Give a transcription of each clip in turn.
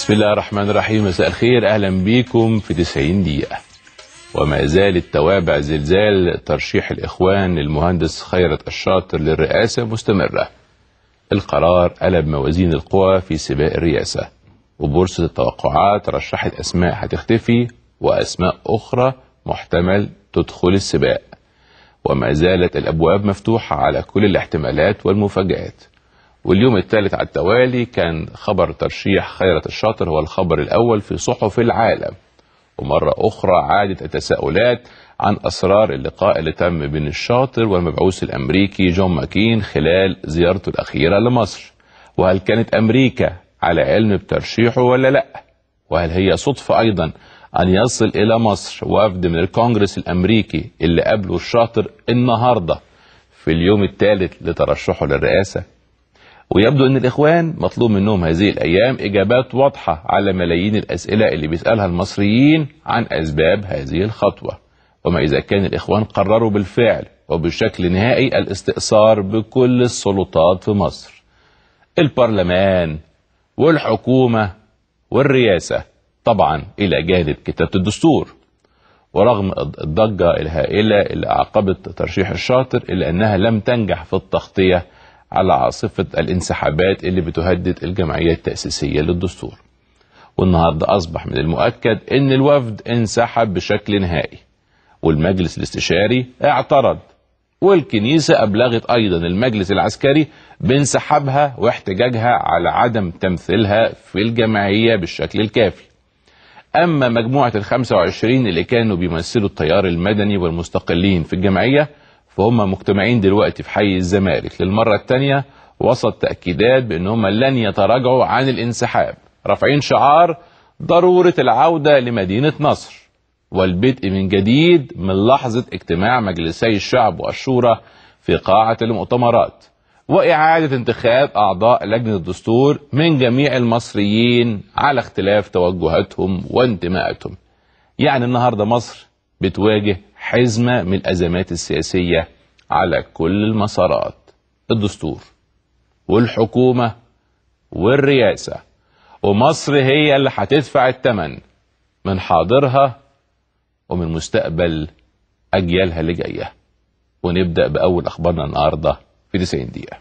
بسم الله الرحمن الرحيم مساء الخير اهلا بيكم في 90 دقيقة وما زالت توابع زلزال ترشيح الاخوان للمهندس خيرت الشاطر للرئاسة مستمرة القرار قلب موازين القوى في سباق الرئاسة وبورصة التوقعات رشحت اسماء هتختفي واسماء اخرى محتمل تدخل السباق وما زالت الابواب مفتوحة على كل الاحتمالات والمفاجآت واليوم الثالث على التوالي كان خبر ترشيح خيرت الشاطر هو الخبر الأول في صحف العالم ومرة أخرى عادت التساؤلات عن أسرار اللقاء اللي تم بين الشاطر والمبعوث الأمريكي جون ماكين خلال زيارته الأخيرة لمصر وهل كانت أمريكا على علم بترشيحه ولا لا وهل هي صدفة أيضا أن يصل إلى مصر وفد من الكونجرس الأمريكي اللي قابله الشاطر النهاردة في اليوم الثالث لترشحه للرئاسة ويبدو ان الاخوان مطلوب منهم هذه الايام اجابات واضحه على ملايين الاسئله اللي بيسالها المصريين عن اسباب هذه الخطوه وما اذا كان الاخوان قرروا بالفعل وبشكل نهائي الاستئثار بكل السلطات في مصر البرلمان والحكومه والرئاسه طبعا الى جانب كتابه الدستور ورغم الضجه الهائله اللي اعقبت ترشيح الشاطر الا انها لم تنجح في التغطيه على عاصفة الانسحابات اللي بتهدد الجمعية التأسيسية للدستور والنهاردة أصبح من المؤكد أن الوفد انسحب بشكل نهائي والمجلس الاستشاري اعترض والكنيسة أبلغت أيضا المجلس العسكري بانسحابها واحتجاجها على عدم تمثيلها في الجمعية بالشكل الكافي أما مجموعة ال 25 اللي كانوا بيمثلوا التيار المدني والمستقلين في الجمعية فهم مجتمعين دلوقتي في حي الزمالك للمرة الثانية وسط تأكيدات بأن هم لن يتراجعوا عن الانسحاب رافعين شعار ضرورة العودة لمدينة نصر والبدء من جديد من لحظة اجتماع مجلسي الشعب والشورى في قاعة المؤتمرات وإعادة انتخاب أعضاء لجنة الدستور من جميع المصريين على اختلاف توجهاتهم وانتماءاتهم يعني النهاردة مصر بتواجه حزمة من الأزمات السياسية على كل المسارات الدستور والحكومة والرئاسة ومصر هي اللي هتدفع الثمن من حاضرها ومن مستقبل أجيالها اللي جاية ونبدأ بأول أخبارنا النهاردة في 90 دقيقة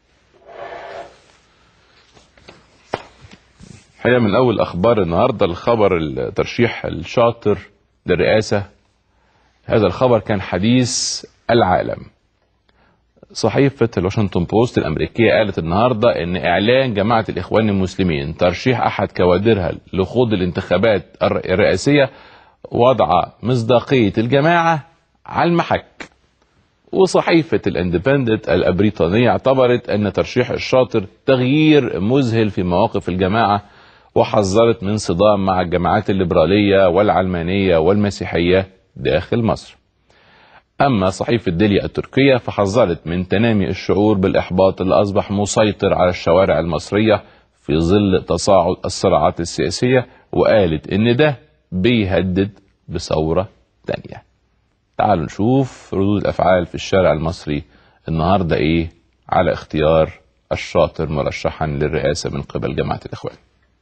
الحقيقة من أول أخبار النهاردة الخبر الترشيح الشاطر للرئاسة هذا الخبر كان حديث العالم صحيفة الواشنطن بوست الأمريكية قالت النهاردة أن إعلان جماعة الإخوان المسلمين ترشيح أحد كوادرها لخوض الانتخابات الرئاسية وضع مصداقية الجماعة على المحك وصحيفة الاندبندنت البريطانية اعتبرت أن ترشيح الشاطر تغيير مذهل في مواقف الجماعة وحذرت من صدام مع الجماعات الليبرالية والعلمانية والمسيحية داخل مصر أما صحيفة ديليا التركية فحذرت من تنامي الشعور بالإحباط اللي أصبح مسيطر على الشوارع المصرية في ظل تصاعد الصراعات السياسية وقالت إن ده بيهدد بثورة تانية تعالوا نشوف ردود الأفعال في الشارع المصري النهاردة إيه على اختيار الشاطر مرشحا للرئاسة من قبل جماعة الإخوان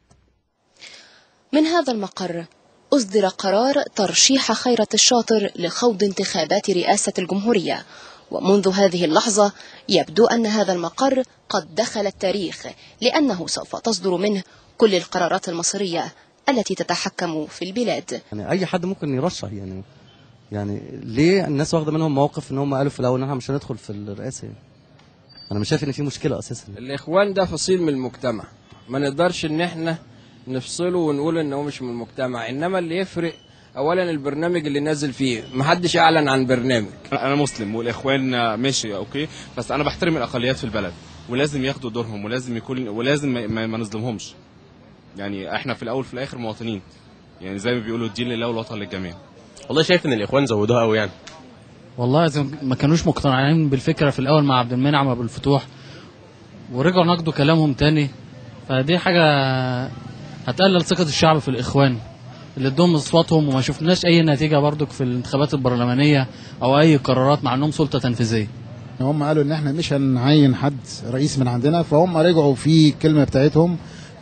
من هذا المقر أصدر قرار ترشيح خيرة الشاطر لخوض انتخابات رئاسة الجمهورية ومنذ هذه اللحظة يبدو أن هذا المقر قد دخل التاريخ لأنه سوف تصدر منه كل القرارات المصرية التي تتحكم في البلاد يعني اي حد ممكن يرشح يعني يعني ليه الناس واخده منهم موقف ان هم قالوا في الاول ان احنا مش هندخل في الرئاسه يعني انا مش شايف ان في مشكله اساسا الاخوان ده فصيل من المجتمع ما نقدرش ان احنا نفصله ونقول ان هو مش من المجتمع انما اللي يفرق اولا البرنامج اللي نازل فيه محدش اعلن عن برنامج انا مسلم والاخوان ماشي اوكي بس انا بحترم الاقليات في البلد ولازم ياخدوا دورهم ولازم يكون ولازم ما, ما, ما نظلمهمش يعني احنا في الاول في الاخر مواطنين يعني زي ما بيقولوا الدين لله والوطن للجميع والله شايف ان الاخوان زودوها قوي يعني والله إذا ما كانوش مقتنعين بالفكره في الاول مع عبد المنعم ابو الفتوح ورجعوا نقدوا كلامهم تاني فدي حاجه هتقلل ثقه الشعب في الاخوان اللي ادوهم اصواتهم وما شفناش اي نتيجه برضك في الانتخابات البرلمانيه او اي قرارات مع انهم سلطه تنفيذيه هم قالوا ان احنا مش هنعين حد رئيس من عندنا فهم رجعوا في الكلمه بتاعتهم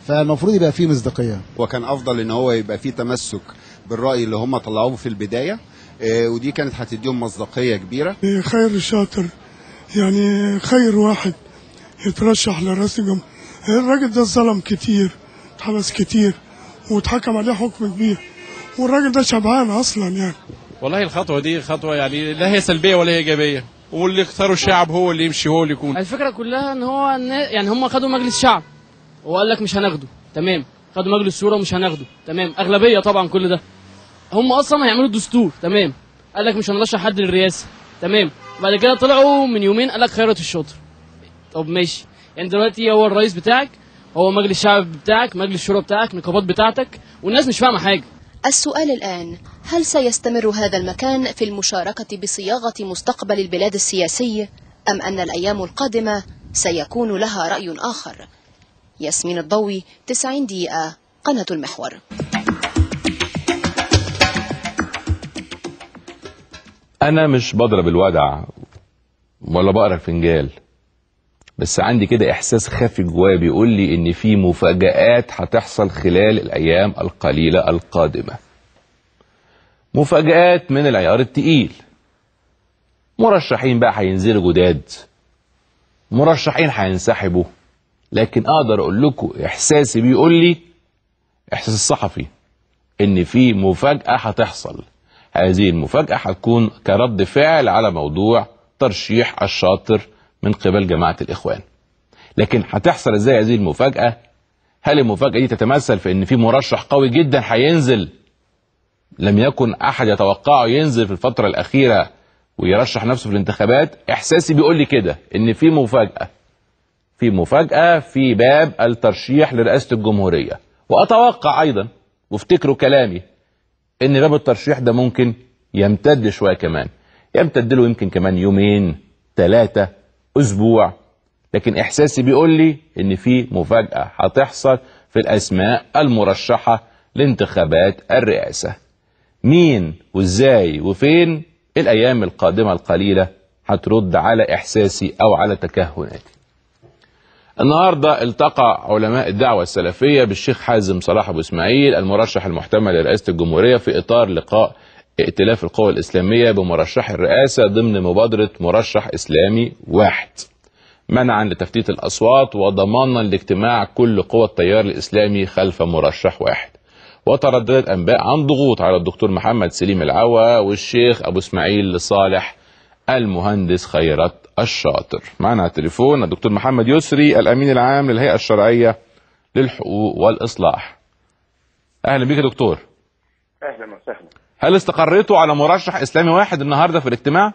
فالمفروض يبقى فيه مصداقيه وكان افضل ان هو يبقى فيه تمسك بالراي اللي هم طلعوه في البدايه آه، ودي كانت هتديهم مصداقيه كبيره خير الشاطر يعني خير واحد يترشح لرئاسة الجمهورية الراجل ده ظلم كتير اتحبس كتير واتحكم عليه حكم كبير والراجل ده شبعان اصلا يعني والله الخطوه دي خطوه يعني لا هي سلبيه ولا هي ايجابيه واللي اختاروا الشعب هو اللي يمشي هو اللي يكون الفكره كلها ان هو النا- يعني هم خدوا مجلس شعب وقال لك مش هناخده تمام خدوا مجلس شورى مش هناخده تمام اغلبيه طبعا كل ده هم اصلا هيعملوا دستور تمام قال لك مش هنرشح حد للرئاسه تمام بعد كده طلعوا من يومين قال لك خيرت الشاطر طب ماشي يعني دلوقتي هو الرئيس بتاعك هو مجلس الشعب بتاعك مجلس الشورى بتاعك نقابات بتاعتك والناس مش فاهمه حاجه السؤال الآن هل سيستمر هذا المكان في المشاركة بصياغة مستقبل البلاد السياسي أم أن الأيام القادمة سيكون لها رأي آخر ياسمين الضوي 90 دقيقة قناة المحور انا مش بضرب الودع ولا بقرا الفنجال بس عندي كده احساس خافي جوايا بيقول لي ان في مفاجآت هتحصل خلال الايام القليله القادمه مفاجآت من العيار التقيل مرشحين بقى هينزلوا جداد مرشحين هينسحبوا لكن اقدر اقول لكم احساسي بيقول لي احساس الصحفي ان في مفاجاه هتحصل هذه المفاجاه هتكون كرد فعل على موضوع ترشيح الشاطر من قبل جماعه الاخوان لكن هتحصل ازاي هذه المفاجاه هل المفاجاه دي تتمثل في ان في مرشح قوي جدا هينزل لم يكن احد يتوقعه ينزل في الفتره الاخيره ويرشح نفسه في الانتخابات احساسي بيقول لي كده ان في مفاجاه في مفاجاه في باب الترشيح لرئاسه الجمهوريه واتوقع ايضا وافتكروا كلامي ان باب الترشيح ده ممكن يمتد شويه كمان يمتد له يمكن كمان يومين ثلاثه اسبوع لكن احساسي بيقول لي ان في مفاجاه هتحصل في الاسماء المرشحه لانتخابات الرئاسه مين وازاي وفين الايام القادمه القليله هترد على احساسي او على تكهناتي النهارده التقى علماء الدعوه السلفيه بالشيخ حازم صلاح ابو اسماعيل المرشح المحتمل لرئاسه الجمهوريه في اطار لقاء ائتلاف القوى الاسلاميه بمرشح الرئاسه ضمن مبادره مرشح اسلامي واحد منعا لتفتيت الاصوات وضمانا لاجتماع كل قوى التيار الاسلامي خلف مرشح واحد وترددت انباء عن ضغوط على الدكتور محمد سليم العوا والشيخ ابو اسماعيل لصالح المهندس خيرت الشاطر معنا على التليفون الدكتور محمد يسري الامين العام للهيئه الشرعيه للحقوق والاصلاح اهلا بيك يا دكتور اهلا وسهلا هل استقريتوا على مرشح اسلامي واحد النهارده في الاجتماع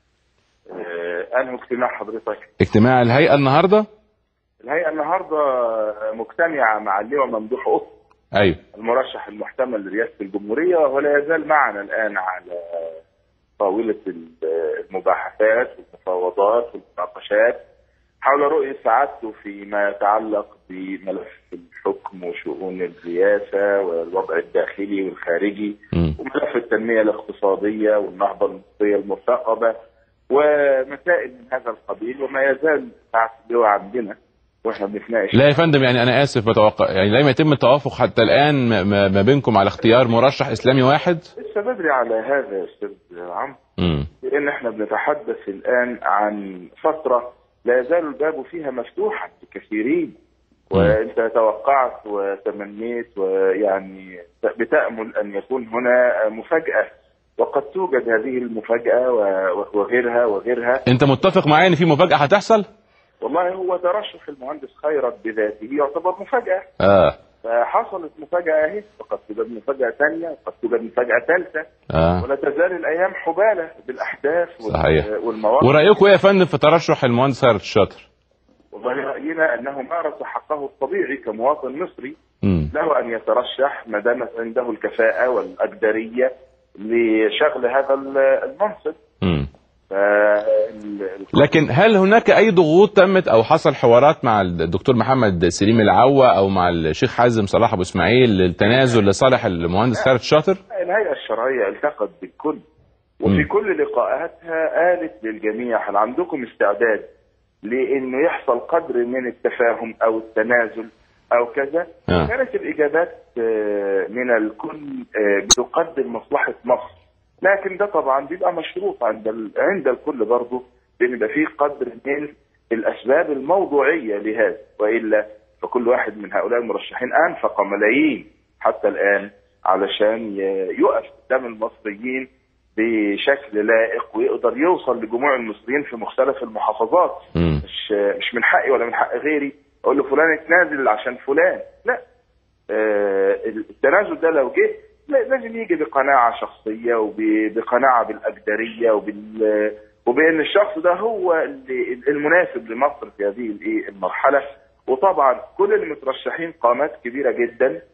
آه، انهي اجتماع حضرتك اجتماع الهيئه النهارده الهيئه النهارده مجتمعه مع اللواء ممدوح قطب ايوه المرشح المحتمل لرئاسه الجمهوريه ولا يزال معنا الان على طاوله المباحثات والمفاوضات والمناقشات حول رؤيه سعادته فيما يتعلق بملف الحكم وشؤون الرئاسه والوضع الداخلي والخارجي وملف التنميه الاقتصاديه والنهضه المصريه المرتقبه ومسائل من هذا القبيل وما يزال ساعه اللواء عندنا واحنا بنتناقش لا يا فندم يعني انا اسف بتوقع يعني لم يتم التوافق حتى الان ما- ما ما بينكم على اختيار مرشح اسلامي واحد لسه بدري على هذا يا استاذ عمرو امم لان احنا بنتحدث الان عن فتره لا يزال الباب فيها مفتوحا لكثيرين وانت توقعت وتمنيت ويعني بتامل ان يكون هنا مفاجاه وقد توجد هذه المفاجاه و- وغيرها وغيرها انت متفق معايا ان في مفاجاه هتحصل والله هو ترشح المهندس خيرت بذاته يعتبر مفاجاه اه فحصلت مفاجاه اهي وقد توجد مفاجاه ثانيه وقد توجد مفاجاه ثالثه اه ولا تزال الايام حباله بالاحداث وال- صحيح. والمواقف ورايكم ايه يا فندم في ترشح المهندس خيرت الشاطر والله راينا انه مارس حقه الطبيعي كمواطن مصري امم له ان يترشح ما دامت عنده الكفاءه والاقدريه لشغل هذا ال- المنصب امم فال- لكن هل هناك اي ضغوط تمت او حصل حوارات مع الدكتور محمد سليم العوا او مع الشيخ حازم صلاح ابو اسماعيل للتنازل لصالح المهندس خيرت الشاطر الهيئه الشرعيه التقت بالكل وفي مم. كل لقاءاتها قالت للجميع هل عندكم استعداد لانه يحصل قدر من التفاهم او التنازل او كذا آه. كانت الاجابات آه، من الكل آه، بتقدم مصلحه مصر لكن ده طبعا بيبقى مشروط عند ال- عند الكل برضه بان يبقى فيه قدر من الاسباب الموضوعيه لهذا والا فكل واحد من هؤلاء المرشحين انفق ملايين حتى الان علشان ي- يقف قدام المصريين بشكل لائق ويقدر يوصل لجموع المصريين في مختلف المحافظات مم. مش مش من حقي ولا من حق غيري اقول له فلان اتنازل عشان فلان لا آه، التنازل ده لو جه لا- لازم يجي بقناعه شخصيه وبقناعه بالاجدريه وبال وبان الشخص ده هو اللي- المناسب لمصر في هذه الايه المرحله وطبعا كل المترشحين قامات كبيره جدا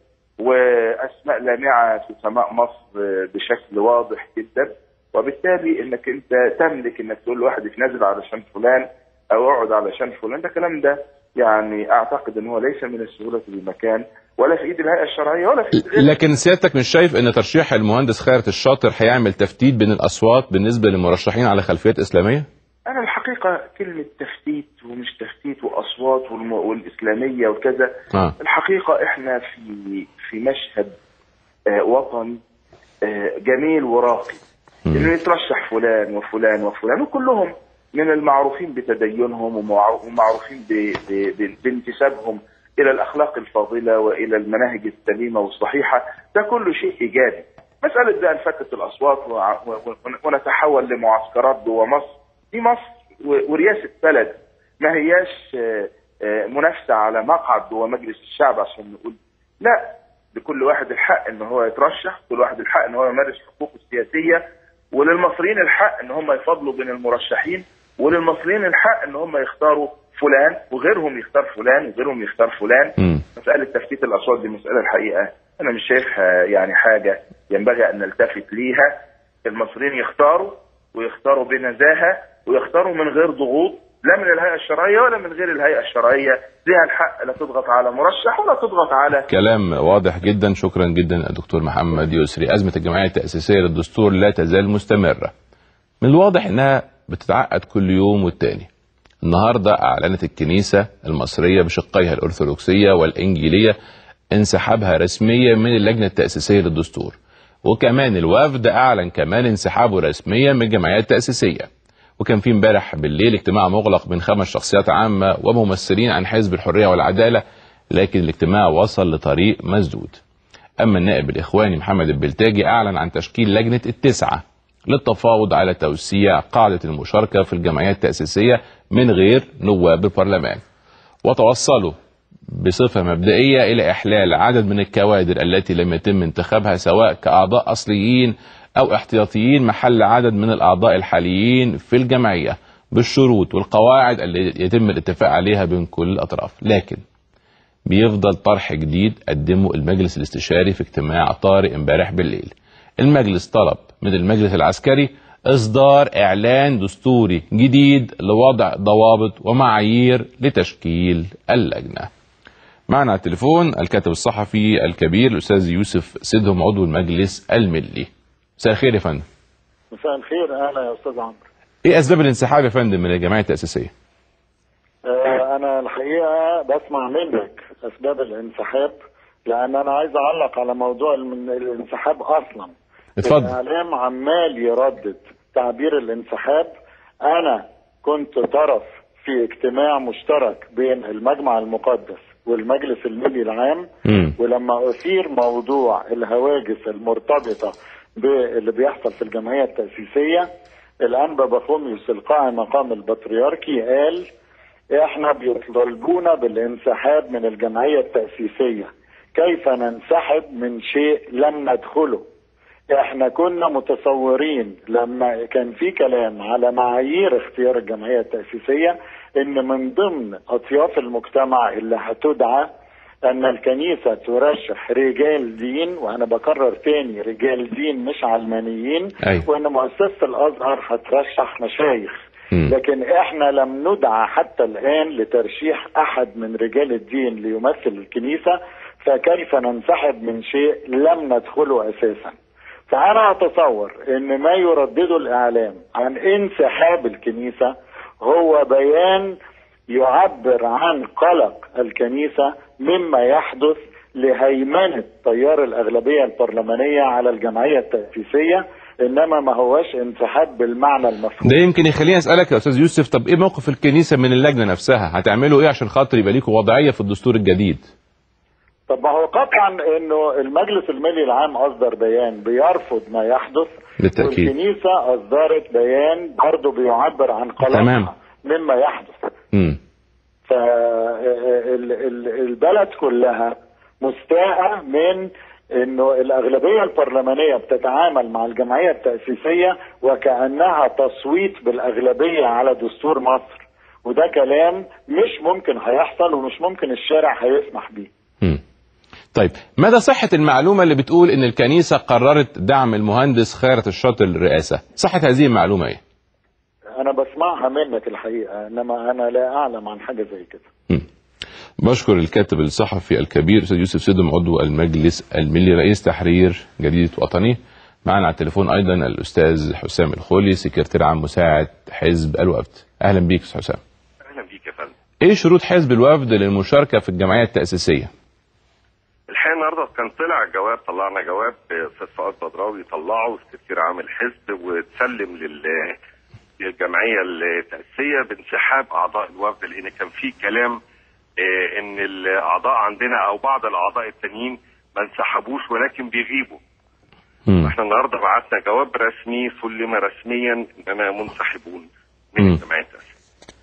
واسماء لامعه في سماء مصر بشكل واضح جدا وبالتالي انك انت تملك انك تقول لواحد يتنازل علشان فلان او اقعد علشان فلان ده الكلام ده يعني اعتقد ان هو ليس من السهوله بمكان ولا في ايد الهيئه الشرعيه ولا في ايد غيرها. لكن سيادتك مش شايف ان ترشيح المهندس خيرت الشاطر هيعمل تفتيت بين الاصوات بالنسبه للمرشحين على خلفيات اسلاميه؟ انا الحقيقه كلمه تفتيت ومش تفتيت واصوات والم... والاسلاميه وكذا اه الحقيقه احنا في في مشهد آه وطني آه جميل وراقي انه يترشح فلان وفلان وفلان وكلهم من المعروفين بتدينهم ومعرو- ومعروفين ب... ب... ب... بانتسابهم الى الاخلاق الفاضله والى المناهج السليمه والصحيحه ده كله شيء ايجابي مساله بقى نفتت الاصوات وع- و... و... ونتحول لمعسكرات جوه مصر دي مصر و... ورئاسه بلد ما هياش آه، آه، منافسه على مقعد جوه مجلس الشعب عشان نقول لا لكل واحد الحق ان هو يترشح كل واحد الحق ان هو يمارس حقوقه السياسيه وللمصريين الحق ان هم يفضلوا بين المرشحين وللمصريين الحق ان هم يختاروا فلان وغيرهم يختار فلان وغيرهم يختار فلان مم. مساله تفتيت الاصوات دي مساله الحقيقه انا مش شايفها يعني حاجه ينبغي ان نلتفت ليها المصريين يختاروا ويختاروا بنزاهه ويختاروا من غير ضغوط لا من الهيئه الشرعيه ولا من غير الهيئه الشرعيه ليها الحق لا تضغط على مرشح ولا تضغط على كلام واضح جدا شكرا جدا الدكتور محمد يسري أزمة الجمعية التأسيسية للدستور لا تزال مستمرة من الواضح أنها بتتعقد كل يوم والتاني النهاردة أعلنت الكنيسة المصرية بشقيها الأرثوذكسية والإنجيلية انسحابها رسميا من اللجنة التأسيسية للدستور وكمان الوفد أعلن كمان انسحابه رسميا من الجمعية التأسيسية وكان في امبارح بالليل اجتماع مغلق بين خمس شخصيات عامة وممثلين عن حزب الحرية والعدالة لكن الاجتماع وصل لطريق مسدود أما النائب الإخواني محمد البلتاجي أعلن عن تشكيل لجنة التسعة للتفاوض على توسيع قاعدة المشاركة في الجمعيات التأسيسية من غير نواب البرلمان وتوصلوا بصفة مبدئية إلى إحلال عدد من الكوادر التي لم يتم انتخابها سواء كأعضاء أصليين أو احتياطيين محل عدد من الأعضاء الحاليين في الجمعية بالشروط والقواعد اللي يتم الاتفاق عليها بين كل الأطراف لكن بيفضل طرح جديد قدمه المجلس الاستشاري في اجتماع طارئ امبارح بالليل المجلس طلب من المجلس العسكري إصدار إعلان دستوري جديد لوضع ضوابط ومعايير لتشكيل اللجنة معنا على التليفون الكاتب الصحفي الكبير الأستاذ يوسف سيدهم عضو المجلس الملي مساء الخير يا فندم مساء الخير اهلا يا استاذ عمرو ايه اسباب الانسحاب يا فندم من الجمعيه التاسيسيه آه، انا الحقيقه بسمع منك اسباب الانسحاب لان انا عايز اعلق على موضوع الم- الانسحاب اصلا اتفضل الاعلام عمال يردد تعبير الانسحاب انا كنت طرف في اجتماع مشترك بين المجمع المقدس والمجلس الملي العام مم. ولما اثير موضوع الهواجس المرتبطه باللي بيحصل في الجمعيه التاسيسيه الانبا بخوميوس القائم مقام البطريركي قال احنا بيطالبونا بالانسحاب من الجمعيه التاسيسيه كيف ننسحب من شيء لم ندخله احنا كنا متصورين لما كان في كلام على معايير اختيار الجمعيه التاسيسيه ان من ضمن اطياف المجتمع اللي هتدعى ان الكنيسه ترشح رجال دين وانا بكرر تاني رجال دين مش علمانيين أيوة. وان مؤسسه الازهر هترشح مشايخ مم. لكن احنا لم ندعى حتى الان لترشيح احد من رجال الدين ليمثل الكنيسه فكيف ننسحب من شيء لم ندخله اساسا فانا اتصور ان ما يردده الاعلام عن انسحاب الكنيسه هو بيان يعبر عن قلق الكنيسة مما يحدث لهيمنة تيار الأغلبية البرلمانية على الجمعية التأسيسية إنما ما هوش انسحاب بالمعنى المفهوم ده يمكن يخليني اسالك يا استاذ يوسف طب ايه موقف الكنيسه من اللجنه نفسها هتعملوا ايه عشان خاطر يبقى ليكوا وضعيه في الدستور الجديد طب ما هو قطعا انه المجلس المالي العام اصدر بيان بيرفض ما يحدث بالتأكيد. والكنيسه اصدرت بيان برضه بيعبر عن تمام. قلقها مما يحدث امم فالبلد كلها مستاءة من انه الاغلبيه البرلمانيه بتتعامل مع الجمعيه التاسيسيه وكانها تصويت بالاغلبيه على دستور مصر وده كلام مش ممكن هيحصل ومش ممكن الشارع هيسمح بيه طيب مدى صحة المعلومة اللي بتقول إن الكنيسة قررت دعم المهندس خيرت الشاطر للرئاسة؟ صحة هذه المعلومة إيه؟ انا بسمعها منك الحقيقه انما انا لا اعلم عن حاجه زي كده بشكر الكاتب الصحفي الكبير أستاذ يوسف سيدم عضو المجلس الملي رئيس تحرير جريدة وطني معنا على التليفون أيضا الأستاذ حسام الخولي سكرتير عام مساعد حزب الوفد أهلا بيك أستاذ حسام اهلا بيك يا فندم إيه شروط حزب الوفد للمشاركة في الجمعية التأسيسية؟ الحقيقه النهارده كان طلع جواب طلعنا جواب استاذ فؤاد بدراوي طلعه سكرتير عام الحزب وتسلم لل للجمعيه التاسيسيه بانسحاب اعضاء الوفد لان كان في كلام آه، ان الاعضاء عندنا او بعض الاعضاء التانيين ما انسحبوش ولكن بيغيبوا احنا النهارده بعتنا جواب رسمي سلم رسميا اننا منسحبون من الجمعيه التاسيسيه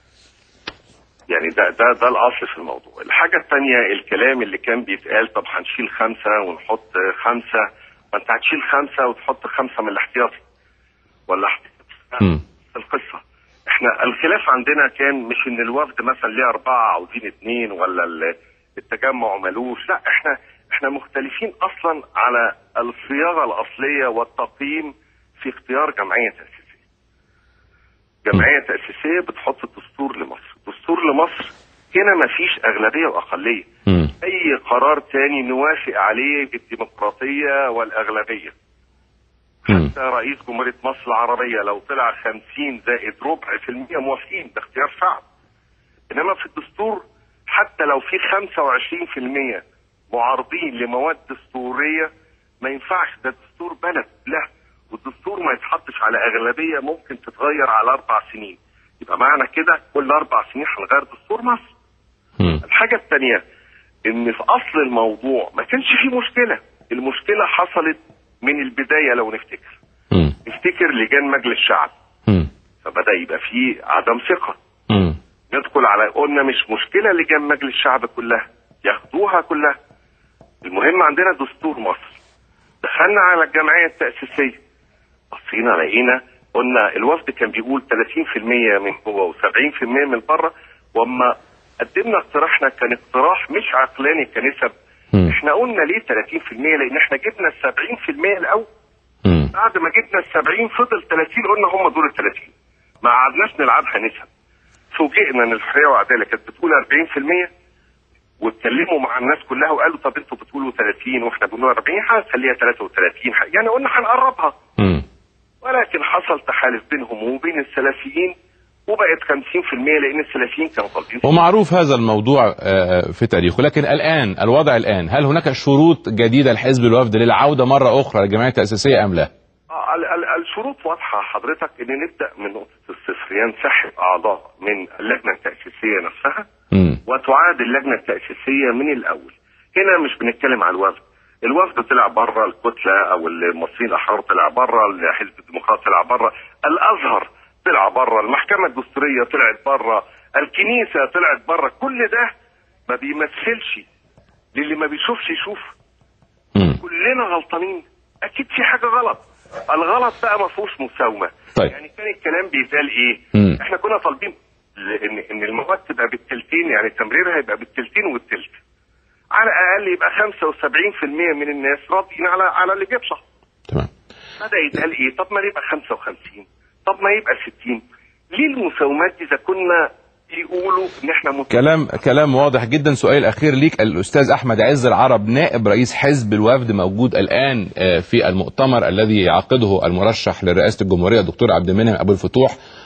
يعني ده ده ده الاصل في الموضوع الحاجه الثانيه الكلام اللي كان بيتقال طب هنشيل خمسه ونحط خمسه ما انت هتشيل خمسه وتحط خمسه من الاحتياطي ولا احتياطي القصه احنا الخلاف عندنا كان مش ان الوفد مثلا ليه اربعه عاوزين اثنين ولا ال- التجمع ملوش لا احنا احنا مختلفين اصلا على الصياغه الاصليه والتقييم في اختيار جمعيه تاسيسيه. جمعيه تاسيسيه بتحط الدستور لمصر، دستور لمصر هنا مفيش اغلبيه واقليه. اي قرار تاني نوافق عليه بالديمقراطيه والاغلبيه. حتى رئيس جمهوريه مصر العربيه لو طلع 50 زائد ربع في المية موافقين ده اختيار شعب. انما في الدستور حتى لو في 25% معارضين لمواد دستوريه ما ينفعش ده دستور بلد لا والدستور ما يتحطش على اغلبيه ممكن تتغير على اربع سنين يبقى معنى كده كل اربع سنين هنغير دستور مصر الحاجه الثانيه ان في اصل الموضوع ما كانش فيه مشكله المشكله حصلت من البدايه لو نفتكر نفتكر لجان مجلس الشعب فبدا يبقى فيه عدم ثقه ندخل على قلنا مش مشكله لجان مجلس الشعب كلها ياخدوها كلها المهم عندنا دستور مصر دخلنا على الجمعيه التاسيسيه بصينا لقينا قلنا الوفد كان بيقول 30% من جوه و70% من بره واما قدمنا اقتراحنا كان اقتراح مش عقلاني كنسب احنا قلنا ليه 30% لان احنا جبنا ال 70% الاول بعد ما جبنا ال 70 فضل 30 قلنا هم دول ال 30 ما قعدناش نلعبها نسب فوجئنا ان الحريه والعداله كانت بتقول 40% واتكلموا مع الناس كلها وقالوا طب انتوا بتقولوا 30 واحنا بنقول 40 هنخليها 33 يعني قلنا هنقربها ولكن حصل تحالف بينهم وبين السلفيين وبقت 50% لان السلفيين كانوا طالبين ومعروف هذا الموضوع آه، في تاريخه لكن الآن الوضع الآن هل هناك شروط جديدة لحزب الوفد للعودة مرة أخرى للجمعية التأسيسية أم لا؟ آه، ال- ال- الشروط واضحه حضرتك ان نبدا من نقطه الصفر ينسحب اعضاء من اللجنه التاسيسيه نفسها وتعاد اللجنه التاسيسيه من الاول هنا مش بنتكلم على الوفد الوفد طلع بره الكتله او المصريين الاحرار طلع بره الحزب الديمقراطي طلع بره الازهر طلع بره المحكمه الدستوريه طلعت بره الكنيسه طلعت بره كل ده ما بيمثلش للي ما بيشوفش يشوف كلنا غلطانين اكيد في حاجه غلط الغلط بقى ما فيهوش مساومه طيب. يعني كان الكلام بيتقال ايه مم. احنا كنا طالبين ل- ان ان المواد تبقى بالتلتين يعني تمريرها يبقى بالتلتين والتلت على الاقل يبقى 75% من الناس راضيين على على اللي جاب صح تمام بدا يتقال ايه طب ما يبقى 55 طب ما يبقى 60 ليه المساومات دي اذا كنا يقولوا ان احنا مت... كلام كلام واضح جدا سؤال اخير ليك الاستاذ احمد عز العرب نائب رئيس حزب الوفد موجود الان آه، في المؤتمر الذي يعقده المرشح لرئاسه الجمهوريه الدكتور عبد المنعم ابو الفتوح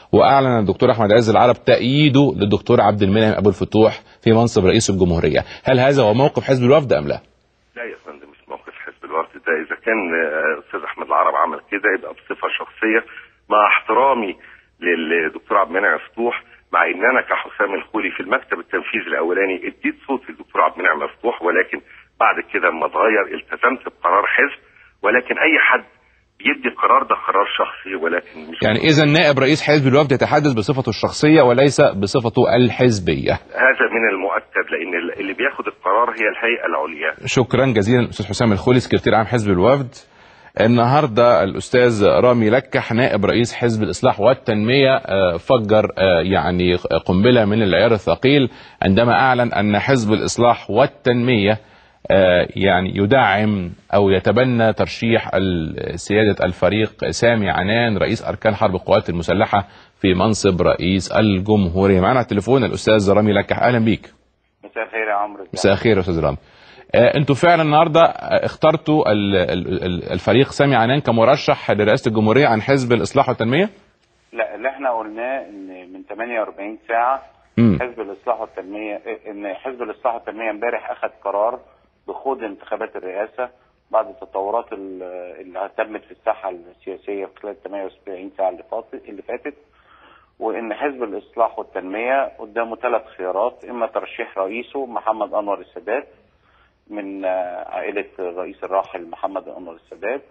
واعلن الدكتور احمد عز العرب تأييده للدكتور عبد المنعم ابو الفتوح في منصب رئيس الجمهوريه هل هذا هو موقف حزب الوفد ام لا لا يا فندم مش موقف حزب الوفد ده اذا كان آه، استاذ احمد العرب عمل كده يبقى بصفه شخصيه مع احترامي للدكتور عبد المنعم مفتوح مع ان انا كحسام الخولي في المكتب التنفيذي الاولاني اديت صوتي للدكتور عبد المنعم مفتوح ولكن بعد كده اما اتغير التزمت بقرار حزب ولكن اي حد بيدي قرار ده قرار شخصي ولكن مش يعني اذا نائب رئيس حزب الوفد يتحدث بصفته الشخصيه وليس بصفته الحزبيه هذا من المؤكد لان اللي بياخد القرار هي الهيئه العليا شكرا جزيلا استاذ حسام الخولي سكرتير عام حزب الوفد النهارده الاستاذ رامي لكح نائب رئيس حزب الاصلاح والتنميه آه، فجر آه، يعني قنبله من العيار الثقيل عندما اعلن ان حزب الاصلاح والتنميه آه، يعني يدعم او يتبنى ترشيح ال- سياده الفريق سامي عنان رئيس اركان حرب القوات المسلحه في منصب رئيس الجمهوريه معنا على التليفون الاستاذ رامي لكح اهلا بيك مساء الخير يا عمرو مساء الخير يا استاذ رامي آه، انتوا فعلا النهارده آه، اخترتوا ال- ال- ال- الفريق سامي عنان كمرشح لرئاسه الجمهوريه عن حزب الاصلاح والتنميه لا اللي احنا قلناه ان من 48 ساعه مم. حزب الاصلاح والتنميه ان حزب الاصلاح والتنميه امبارح اخذ قرار بخوض انتخابات الرئاسه بعد التطورات ال- اللي تمت في الساحه السياسيه في خلال 48 ساعه اللي فاتت اللي فاتت وان حزب الاصلاح والتنميه قدامه ثلاث خيارات اما ترشيح رئيسه محمد انور السادات من آه، عائله الرئيس الراحل محمد انور السادات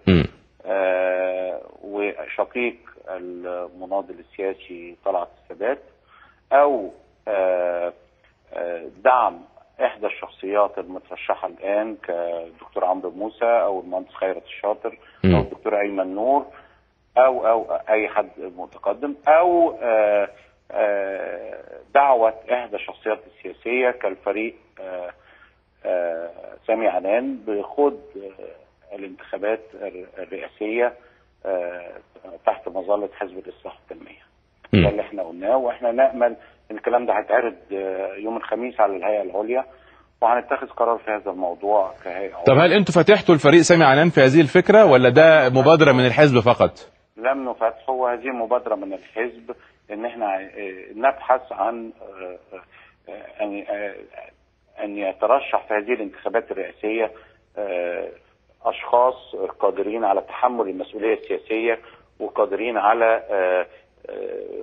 آه، وشقيق المناضل السياسي طلعت السادات او آه، آه، دعم احدى الشخصيات المترشحه الان كدكتور عمرو موسى او المهندس خيرت الشاطر او الدكتور ايمن نور او او اي حد متقدم او آه، آه، دعوه احدى الشخصيات السياسيه كالفريق آه، آه، سامي عنان بخوض آه، الانتخابات الر- الرئاسيه آه، تحت مظله حزب الاصلاح والتنميه. ده اللي احنا قلناه واحنا نامل ان الكلام ده هيتعرض آه، يوم الخميس على الهيئه العليا وهنتخذ قرار في هذا الموضوع كهيئه طب هل انتوا فتحتوا الفريق سامي عنان في هذه الفكره ولا ده مبادره من الحزب فقط لم نفتحه وهذه مبادرة من الحزب ان احنا آه، نبحث عن آه، آه، ان آه، ان يترشح في هذه الانتخابات الرئاسية آه، اشخاص قادرين على تحمل المسؤولية السياسية وقادرين على آه، آه،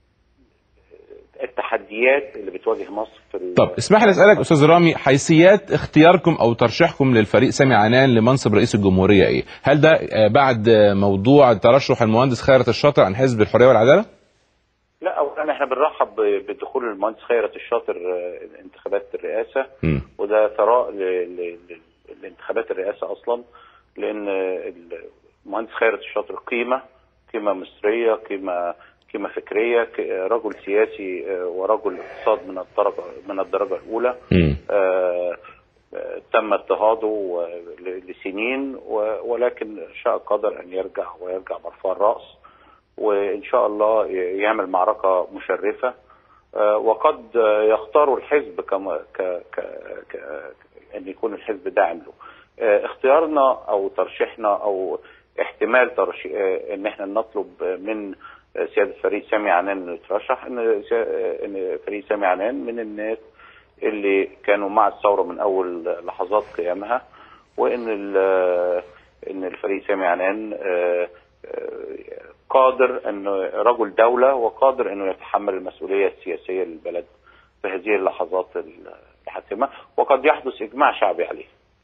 التحديات اللي بتواجه مصر في ال- طب اسمح لي اسالك استاذ رامي حيثيات اختياركم او ترشيحكم للفريق سامي عنان لمنصب رئيس الجمهوريه ايه هل ده آه، بعد آه، موضوع ترشح المهندس خيرت الشاطر عن حزب الحريه والعداله لا اولا احنا بنرحب ب- بدخول المهندس خيرت الشاطر آه، انتخابات الرئاسه مم. وده ثراء ل- ل- ل- لانتخابات الرئاسه اصلا لان المهندس خيرت الشاطر قيمه قيمه مصريه قيمه قيمه فكريه ك- رجل سياسي آه، ورجل اقتصاد من الدرجه من الدرجه الاولى آه، آه، تم اضطهاده و- ل- لسنين و- ولكن شاء قدر ان يرجع ويرجع مرفوع الراس وان شاء الله ي- يعمل معركه مشرفه آه، وقد آه، يختار الحزب كما ك ك ك ان يكون الحزب داعم له آه، اختيارنا او ترشيحنا او احتمال ترشيح ان احنا نطلب من آه، سياده فريق سامي عنان انه يترشح ان سا- آه، ان فريق سامي عنان من الناس اللي كانوا مع الثوره من اول لحظات قيامها وان ال- ان الفريق سامي عنان آه، آه، قادر انه رجل دوله وقادر انه يتحمل المسؤوليه السياسيه للبلد في هذه اللحظات الحاسمه وقد يحدث اجماع شعبي عليه.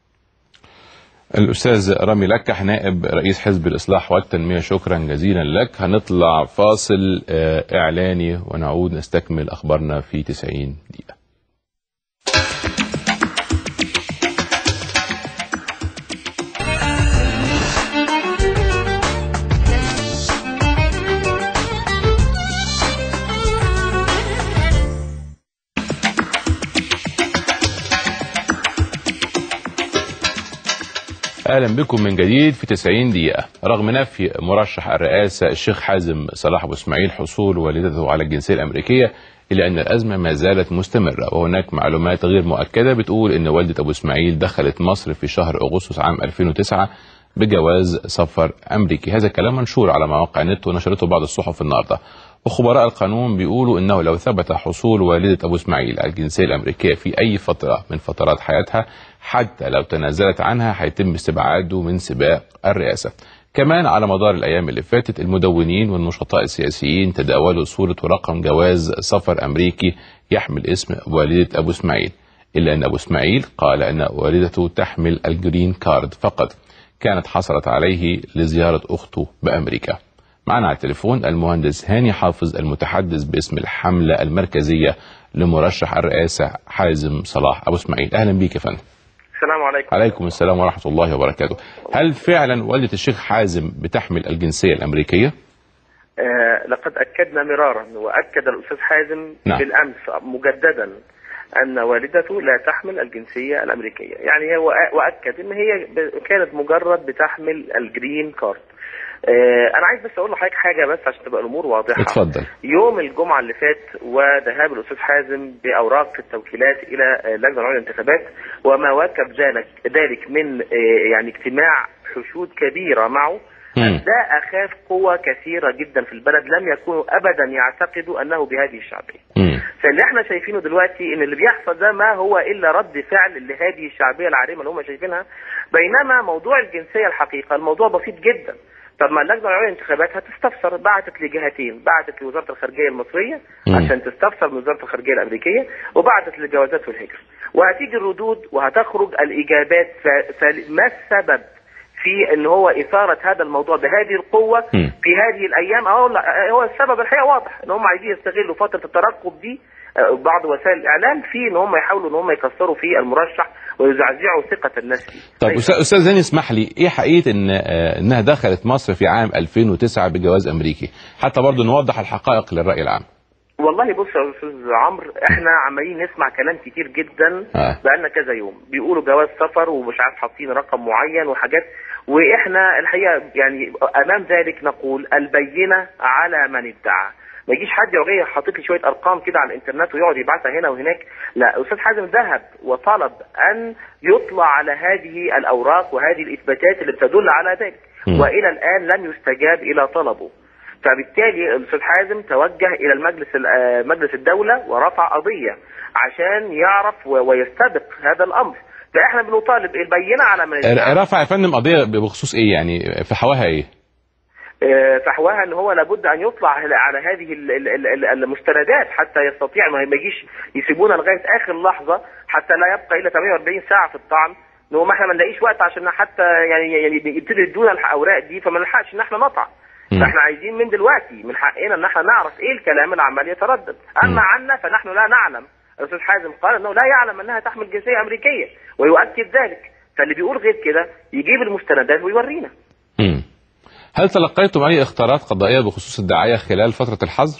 الاستاذ رامي لكح نائب رئيس حزب الاصلاح والتنميه شكرا جزيلا لك هنطلع فاصل آه، اعلاني ونعود نستكمل اخبارنا في 90 دقيقه اهلا بكم من جديد في 90 دقيقه رغم نفي مرشح الرئاسه الشيخ حازم صلاح ابو اسماعيل حصول والدته على الجنسيه الامريكيه الا ان الازمه ما زالت مستمره وهناك معلومات غير مؤكده بتقول ان والده ابو اسماعيل دخلت مصر في شهر اغسطس عام 2009 بجواز سفر امريكي هذا كلام منشور على مواقع النت ونشرته بعض الصحف النهارده وخبراء القانون بيقولوا انه لو ثبت حصول والدة ابو اسماعيل على الجنسية الامريكية في اي فترة من فترات حياتها حتى لو تنازلت عنها هيتم استبعاده من سباق الرئاسة كمان على مدار الايام اللي فاتت المدونين والنشطاء السياسيين تداولوا صورة ورقم جواز سفر امريكي يحمل اسم والدة ابو اسماعيل الا ان ابو اسماعيل قال ان والدته تحمل الجرين كارد فقط كانت حصلت عليه لزيارة اخته بامريكا معنا على التليفون المهندس هاني حافظ المتحدث باسم الحملة المركزية لمرشح الرئاسة حازم صلاح أبو اسماعيل أهلا بيك يا فندم السلام عليكم عليكم السلام ورحمة الله وبركاته هل فعلا والدة الشيخ حازم بتحمل الجنسية الأمريكية؟ آه لقد أكدنا مرارا وأكد الأستاذ حازم نعم. بالأمس مجددا أن والدته لا تحمل الجنسية الأمريكية يعني هو وأكد أن هي ب- كانت مجرد بتحمل الجرين كارد آه أنا عايز بس أقول لحضرتك حاجة بس عشان تبقى الأمور واضحة اتفضل يوم الجمعة اللي فات وذهاب الأستاذ حازم بأوراق التوكيلات إلى آه، اللجنة العليا للانتخابات وما واكب ذلك ذلك من آه، يعني اجتماع حشود كبيرة معه ده أخاف قوة كثيرة جدا في البلد لم يكونوا أبدا يعتقدوا أنه بهذه الشعبية فاللي احنا شايفينه دلوقتي ان اللي بيحصل ده ما هو الا رد فعل لهذه الشعبيه العارمه اللي هم شايفينها بينما موضوع الجنسيه الحقيقه الموضوع بسيط جدا طب ما اللجنه العليا للانتخابات هتستفسر بعتت لجهتين بعتت لوزاره الخارجيه المصريه عشان تستفسر من وزاره الخارجيه الامريكيه وبعتت للجوازات والهجره وهتيجي الردود وهتخرج الاجابات ف- فما السبب في ان هو اثاره هذا الموضوع بهذه القوه في هذه الايام اه لا هو السبب الحقيقه واضح ان هم عايزين يستغلوا فتره الترقب دي آه، بعض وسائل الاعلام في ان هم يحاولوا ان هم يكسروا في المرشح ويزعزعوا ثقه الناس فيه طيب أستاذ أستاذ زين اسمح لي إيه حقيقة إن آه، إنها دخلت مصر في عام 2009 بجواز أمريكي حتى برضه نوضح الحقائق للرأي العام والله بص يا استاذ عمرو احنا عمالين نسمع كلام كتير جدا آه. بقالنا كذا يوم بيقولوا جواز سفر ومش عارف حاطين رقم معين وحاجات واحنا الحقيقه يعني امام ذلك نقول البينه على من ادعى ما يجيش حد يجي حاطط لي شويه ارقام كده على الانترنت ويقعد يبعتها هنا وهناك لا استاذ حازم ذهب وطلب ان يطلع على هذه الاوراق وهذه الاثباتات اللي بتدل على ذلك والى الان لم يستجاب الى طلبه فبالتالي الاستاذ حازم توجه الى المجلس ال- آه، مجلس الدوله ورفع قضيه عشان يعرف و- ويستبق هذا الامر فاحنا بنطالب البينه على من ادعى. رفع يا فندم قضية بخصوص إيه يعني في حواها إيه؟ آه، فحواها ان هو لابد ان يطلع على على هذه ال- ال- ال- ال- المستندات حتى يستطيع ما ما يجيش يسيبونا لغايه اخر لحظه حتى لا يبقى الا 48 ساعه في الطعن ان هو ما احنا ما نلاقيش وقت عشان حتى يعني يعني يبتدي يدونا الاوراق دي فما نلحقش ان احنا نطع فاحنا عايزين من دلوقتي من حقنا ان احنا نعرف ايه الكلام اللي عمال يتردد اما عنا فنحن لا نعلم الاستاذ حازم قال انه لا يعلم انها تحمل جنسيه امريكيه ويؤكد ذلك فاللي بيقول غير كده يجيب المستندات ويورينا مم. هل تلقيتم أي اختارات قضائية بخصوص الدعاية خلال فترة الحظر؟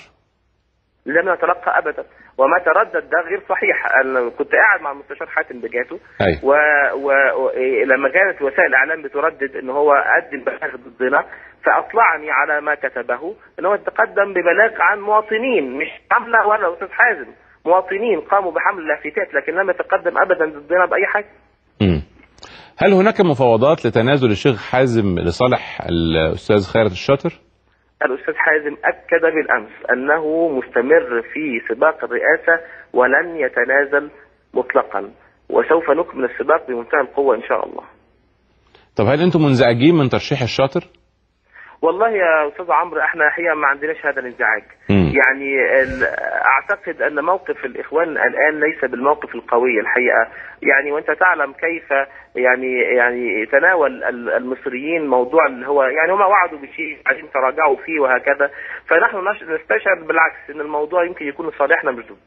لم نتلقى ابدا وما تردد ده غير صحيح انا كنت قاعد مع المستشار حاتم بجاته أي. و... و... و... إيه، لما كانت وسائل الاعلام بتردد ان هو قدم بلاغ ضدنا فاطلعني على ما كتبه ان هو تقدم ببلاغ عن مواطنين مش حمله ولا استاذ حازم مواطنين قاموا بحمل لافتات لكن لم يتقدم ابدا ضدنا باي حاجه مم. هل هناك مفاوضات لتنازل الشيخ حازم لصالح الأستاذ خيرت الشاطر؟ الاستاذ حازم اكد بالامس انه مستمر في سباق الرئاسه ولن يتنازل مطلقا وسوف نكمل السباق بمنتهى القوه ان شاء الله. طب هل أنتم منزعجين من ترشيح الشاطر؟ والله يا استاذ عمرو احنا الحقيقه ما عندناش هذا الانزعاج. مم. يعني ال- اعتقد ان موقف الاخوان الان ليس بالموقف القوي الحقيقه يعني وانت تعلم كيف يعني يعني تناول ال- المصريين موضوع اللي هو يعني هم وعدوا بشيء بعدين تراجعوا فيه وهكذا فنحن نش- نستشعر بالعكس ان الموضوع يمكن يكون لصالحنا مش ضد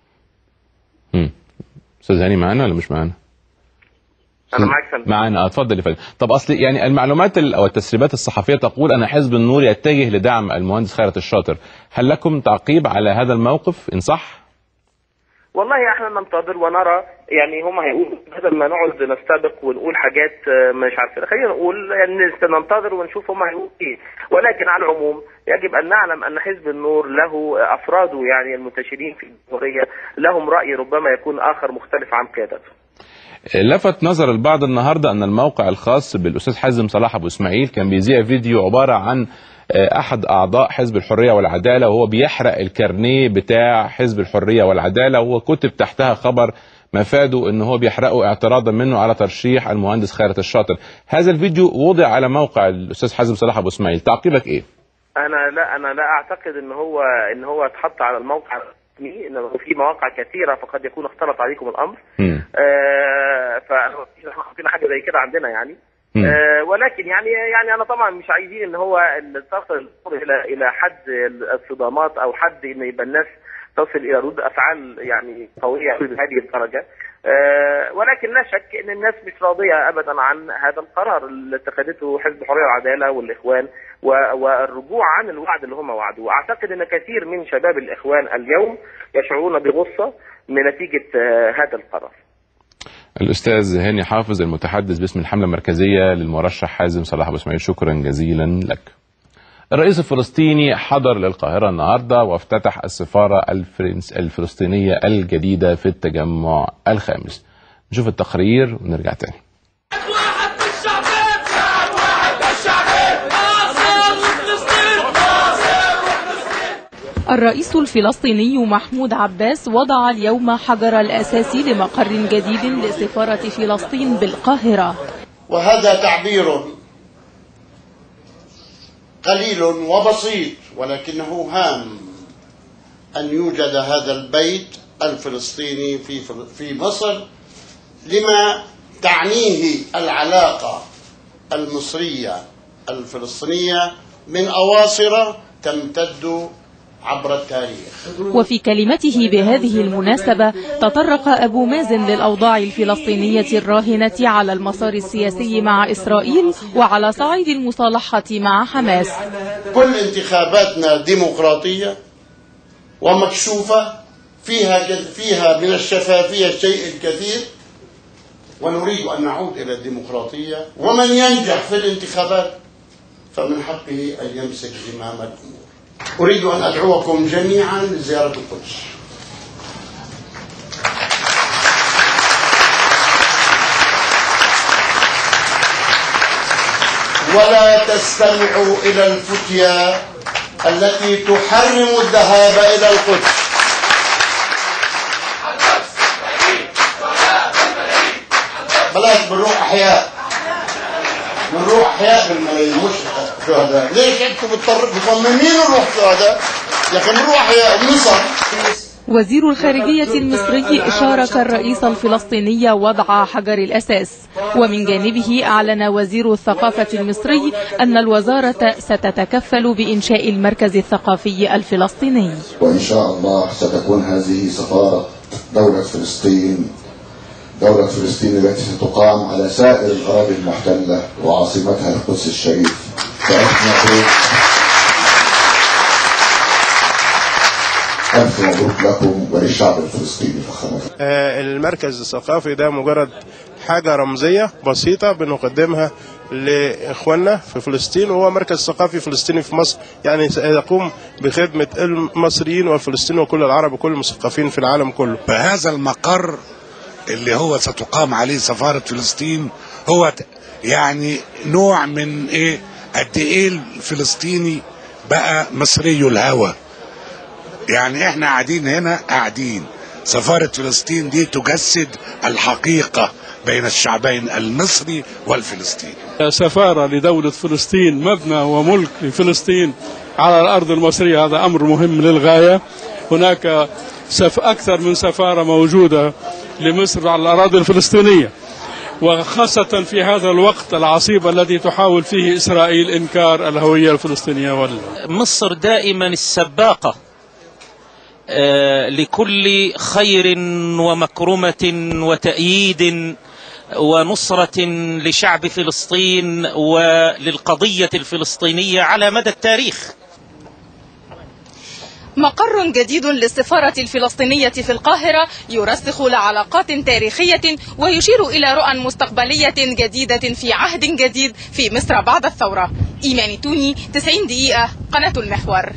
أستاذ هاني معانا ولا مش معانا؟ انا معاك فندم معانا اه اتفضل يا فندم طب اصل يعني المعلومات ال- او التسريبات الصحفيه تقول ان حزب النور يتجه لدعم المهندس خيرت الشاطر هل لكم تعقيب على هذا الموقف ان صح والله احنا ننتظر ونرى يعني هم هيقولوا بدل ما نقعد نستبق ونقول حاجات آه، مش عارفين خلينا نقول يعني ننتظر ونشوف هم هيقولوا ايه ولكن على العموم يجب ان نعلم ان حزب النور له افراده يعني المنتشرين في الجمهوريه لهم راي ربما يكون اخر مختلف عن قيادته لفت نظر البعض النهارده ان الموقع الخاص بالاستاذ حازم صلاح ابو اسماعيل كان بيذيع فيديو عباره عن آه، احد اعضاء حزب الحريه والعداله وهو بيحرق الكارنيه بتاع حزب الحريه والعداله وكتب تحتها خبر مفاده ان هو بيحرقه اعتراضا منه على ترشيح المهندس خيرت الشاطر هذا الفيديو وضع على موقع الاستاذ حازم صلاح ابو اسماعيل تعقيبك ايه انا لا انا لا اعتقد ان هو ان هو اتحط على الموقع الرسمي انه في مواقع كثيره فقد يكون اختلط عليكم الامر آه فينا حاجه زي كده عندنا يعني آه ولكن يعني يعني انا طبعا مش عايزين ان هو تصل الامور الى الى حد الصدامات او حد ان يبقى الناس تصل الى ردود افعال يعني قويه بهذه الدرجه آه ولكن لا شك ان الناس مش راضيه ابدا عن هذا القرار اللي اتخذته حزب الحريه والعداله والاخوان و- والرجوع عن الوعد اللي هم وعدوه واعتقد ان كثير من شباب الاخوان اليوم يشعرون بغصه من نتيجه آه هذا القرار الاستاذ هاني حافظ المتحدث باسم الحمله المركزيه للمرشح حازم صلاح ابو اسماعيل شكرا جزيلا لك الرئيس الفلسطيني حضر للقاهرة النهاردة وافتتح السفارة الفرنس الفلسطينية الجديدة في التجمع الخامس نشوف التقرير ونرجع تاني الرئيس الفلسطيني محمود عباس وضع اليوم حجر الأساس لمقر جديد لسفارة فلسطين بالقاهرة وهذا تعبير قليل وبسيط ولكنه هام أن يوجد هذا البيت الفلسطيني في في مصر لما تعنيه العلاقة المصرية الفلسطينية من أواصر تمتد عبر التاريخ وفي كلمته بهذه المناسبة تطرق أبو مازن للأوضاع الفلسطينية الراهنة على المسار السياسي مع إسرائيل وعلى صعيد المصالحة مع حماس كل انتخاباتنا ديمقراطية ومكشوفة فيها فيها من الشفافية الشيء الكثير ونريد أن نعود إلى الديمقراطية ومن ينجح في الانتخابات فمن حقه أن يمسك زمام الأمور أريد أن أدعوكم جميعا لزيارة القدس ولا تستمعوا إلى الفتيا التي تحرم الذهاب إلى القدس بلاش بنروح أحياء بنروح أحياء بالملايين مش شهداء ليش انتم بتطر- مصممين نروح شهداء يا اخي نروح أحياء مصر وزير الخارجية المصري شارك الرئيس الفلسطيني وضع حجر الأساس ومن جانبه أعلن وزير الثقافة المصري أن الوزارة ستتكفل بإنشاء المركز الثقافي الفلسطيني وإن شاء الله ستكون هذه سفارة دولة فلسطين دولة فلسطين التي ستقام على سائر الأراضي المحتلة وعاصمتها القدس الشريف فإحنا ألف مبروك لكم وللشعب الفلسطيني فخامة آه، المركز الثقافي ده مجرد حاجة رمزية بسيطة بنقدمها لإخواننا في فلسطين وهو مركز ثقافي فلسطيني في مصر يعني سيقوم بخدمة المصريين والفلسطينيين وكل العرب وكل المثقفين في العالم كله فهذا المقر اللي هو ستقام عليه سفارة فلسطين هو ت- يعني نوع من ايه قد ايه الفلسطيني بقى مصري الهوى يعني احنا قاعدين هنا قاعدين سفارة فلسطين دي تجسد الحقيقة بين الشعبين المصري والفلسطيني سفارة لدولة فلسطين مبنى وملك لفلسطين على الأرض المصرية هذا أمر مهم للغاية هناك سف أكثر من سفارة موجودة لمصر على الأراضي الفلسطينية وخاصة في هذا الوقت العصيب الذي تحاول فيه إسرائيل إنكار الهوية الفلسطينية وال... مصر دائما السباقة آه، لكل خير ومكرمة وتأييد ونصرة لشعب فلسطين وللقضية الفلسطينية على مدى التاريخ مقر جديد للسفارة الفلسطينية في القاهرة يرسخ لعلاقات تاريخية ويشير إلى رؤى مستقبلية جديدة في عهد جديد في مصر بعد الثورة إيماني توني 90 دقيقة قناة المحور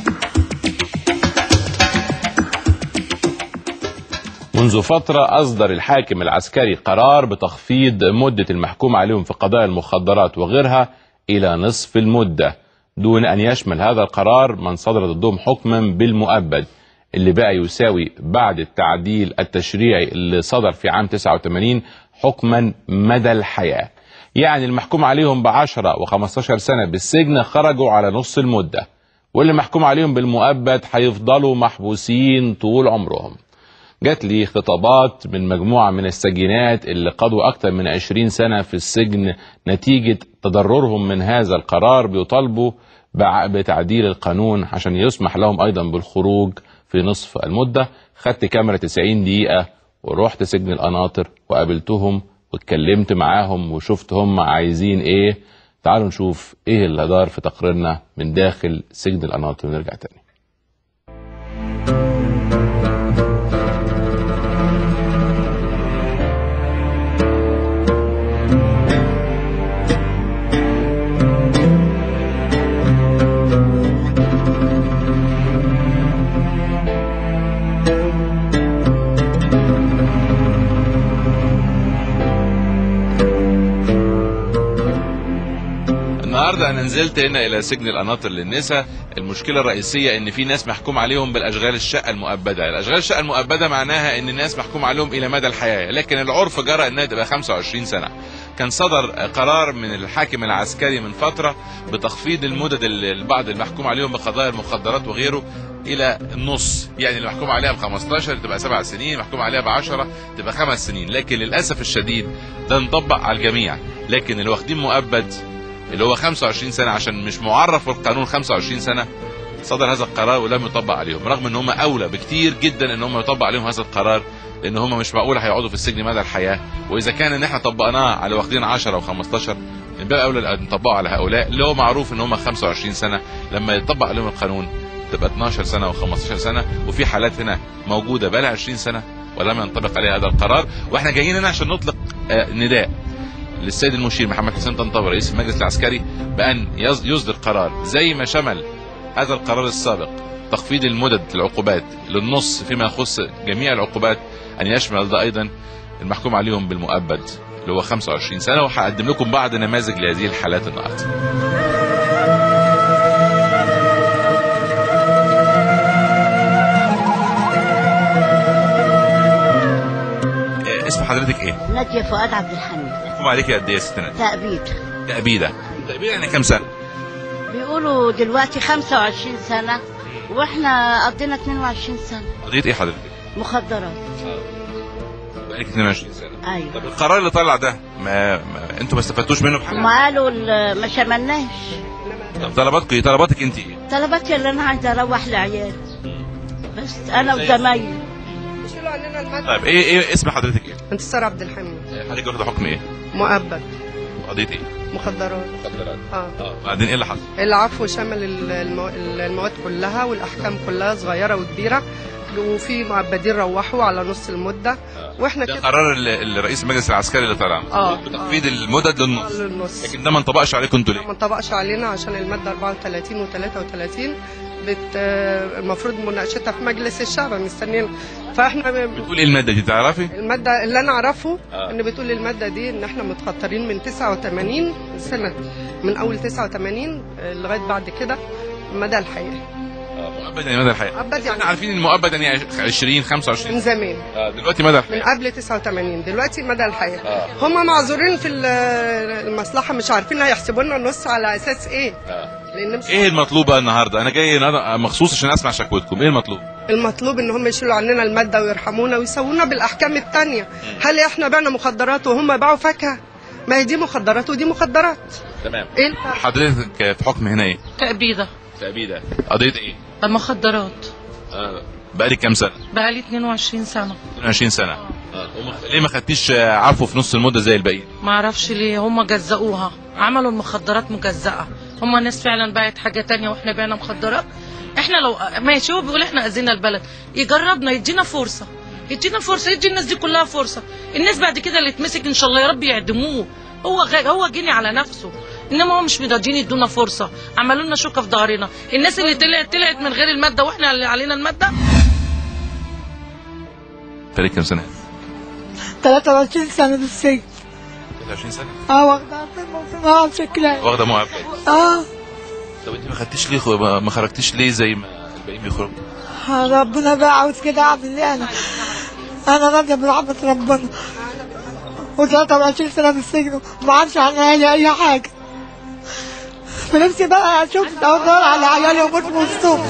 منذ فترة أصدر الحاكم العسكري قرار بتخفيض مدة المحكوم عليهم في قضايا المخدرات وغيرها إلى نصف المدة دون أن يشمل هذا القرار من صدر ضدهم حكما بالمؤبد اللي بقى يساوي بعد التعديل التشريعي اللي صدر في عام 89 حكما مدى الحياة يعني المحكوم عليهم بعشرة و15 سنة بالسجن خرجوا على نص المدة واللي محكوم عليهم بالمؤبد هيفضلوا محبوسين طول عمرهم جات لي خطابات من مجموعة من السجينات اللي قضوا أكثر من 20 سنة في السجن نتيجة تضررهم من هذا القرار بيطالبوا بع- بتعديل القانون عشان يسمح لهم أيضا بالخروج في نصف المدة خدت كاميرا 90 دقيقة ورحت سجن القناطر وقابلتهم واتكلمت معاهم وشفت هم عايزين ايه تعالوا نشوف ايه اللي دار في تقريرنا من داخل سجن القناطر ونرجع تاني النهارده انا نزلت هنا الى سجن القناطر للنساء المشكله الرئيسيه ان في ناس محكوم عليهم بالاشغال الشقه المؤبده الاشغال الشقه المؤبده معناها ان الناس محكوم عليهم الى مدى الحياه لكن العرف جرى انها تبقى 25 سنه كان صدر قرار من الحاكم العسكري من فتره بتخفيض المدد اللي البعض المحكوم عليهم بقضايا المخدرات وغيره الى النص يعني اللي محكوم عليها ب 15 تبقى سبع سنين محكوم عليها ب 10 تبقى خمس سنين لكن للاسف الشديد ده انطبق على الجميع لكن اللي واخدين مؤبد اللي هو 25 سنه عشان مش معرف في القانون 25 سنه صدر هذا القرار ولم يطبق عليهم رغم ان هم اولى بكتير جدا ان هم يطبق عليهم هذا القرار لان هم مش معقول هيقعدوا في السجن مدى الحياه واذا كان ان احنا طبقناه على واخدين 10 و15 يبقى اولى ان نطبقه على هؤلاء اللي هو معروف ان هم 25 سنه لما يطبق عليهم القانون تبقى 12 سنه و15 سنه وفي حالات هنا موجوده بقى لها 20 سنه ولم ينطبق عليها هذا القرار واحنا جايين هنا عشان نطلق آه، نداء للسيد المشير محمد حسين طنطاوي رئيس المجلس العسكري بان يص- يصدر قرار زي ما شمل هذا القرار السابق تخفيض المدد العقوبات للنص فيما يخص جميع العقوبات ان يشمل ده ايضا المحكوم عليهم بالمؤبد اللي هو 25 سنه وهقدم لكم بعض نماذج لهذه الحالات النهارده. آه، اسم حضرتك ايه؟ نادية فؤاد عبد الحميد محكوم عليك قد ايه يا ست نادية؟ تأبيد تأبيدة تأبيدة يعني كام سنة؟ بيقولوا دلوقتي 25 سنة واحنا قضينا 22 سنة قضية ايه حضرتك؟ مخدرات بقالك 22 سنة ايوه طب القرار اللي طلع ده ما, ما انتوا ما استفدتوش منه بحاجة؟ ما قالوا ال- ما شملناش طب طلباتك ايه؟ طلباتك انت ايه؟ طلباتي اللي انا عايزة اروح لعيالي بس انا وزمايلي طيب ايه ايه اسم حضرتك ايه؟ انتصار عبد الحميد حضرتك واخده حكم ايه؟ مؤبد قضية ايه؟ مخدرات مخدرات اه اه بعدين ايه اللي حصل؟ العفو شمل ال- المو... المواد كلها والاحكام كلها صغيره وكبيره وفي مؤبدين روحوا على نص المده واحنا ده كده قرار ال- الرئيس المجلس العسكري اللي طلع اه بتخفيض المدد للنص للنص لكن ده ما انطبقش عليكم انتوا ليه؟ ما انطبقش علينا عشان الماده 34 و33 بت... آه، المفروض مناقشتها في مجلس الشعب مستنيين فاحنا بتقول ايه المادة دي تعرفي؟ المادة اللي أنا أعرفه آه. إن بتقول المادة دي إن إحنا متخطرين من 89 سنة من أول 89 آه، لغاية بعد كده مدى الحياة مؤبد يعني مدى الحياة مؤبد احنا عارفين ان المؤبد يعني 20 25 من زمان اه دلوقتي مدى من الحياة قبل 89 دلوقتي مدى الحياة آه. هم معذورين في ال- المصلحة مش عارفين هيحسبوا لنا النص على أساس إيه لأن مش ايه المطلوب بقى النهارده؟ انا جاي النهارده مخصوص عشان اسمع شكوتكم، ايه المطلوب؟ المطلوب ان هم يشيلوا عننا الماده ويرحمونا ويسوونا بالاحكام التانية هل احنا بعنا مخدرات وهم باعوا فاكهه ما هي دي مخدرات ودي مخدرات تمام ايه الفرق؟ حضرتك في حكم هنا ايه؟ تأبيدة تأبيدة قضية ايه؟ المخدرات آه بقالك كام سنة؟ بقالي 22 سنة 22 سنة آه. وما- ليه ما خدتيش آه، عفو في نص المدة زي الباقيين؟ ما اعرفش ليه هم جزأوها عملوا المخدرات مجزأة هم ناس فعلا باعت حاجة تانية واحنا بعنا مخدرات احنا لو ماشي هو بيقول احنا اذينا البلد يجربنا يدينا فرصة يدينا فرصة يدي الناس دي كلها فرصة الناس بعد كده اللي يتمسك ان شاء الله يا رب يعدموه هو غ... هو جني على نفسه انما هو مش راضيين يدونا فرصه عملوا لنا شوكه في ظهرنا الناس اللي طلعت طلعت من غير الماده واحنا اللي علينا الماده بقالك كام سنة؟ 23 سنة بالسجن 23 سنة اه واخدة عطية ما شكلها واخدة مؤبد اه طب انت ما خدتيش ليه خو- ما ما خرجتيش ليه زي ما الباقيين بيخرجوا ربنا بقى عاوز كده اعمل ايه انا انا راضيه برحمه ربنا و23 سنه في السجن وما اعرفش عن عيالي اي حاجه فنفسي بقى اشوف ادور على عيالي واموت في وسطهم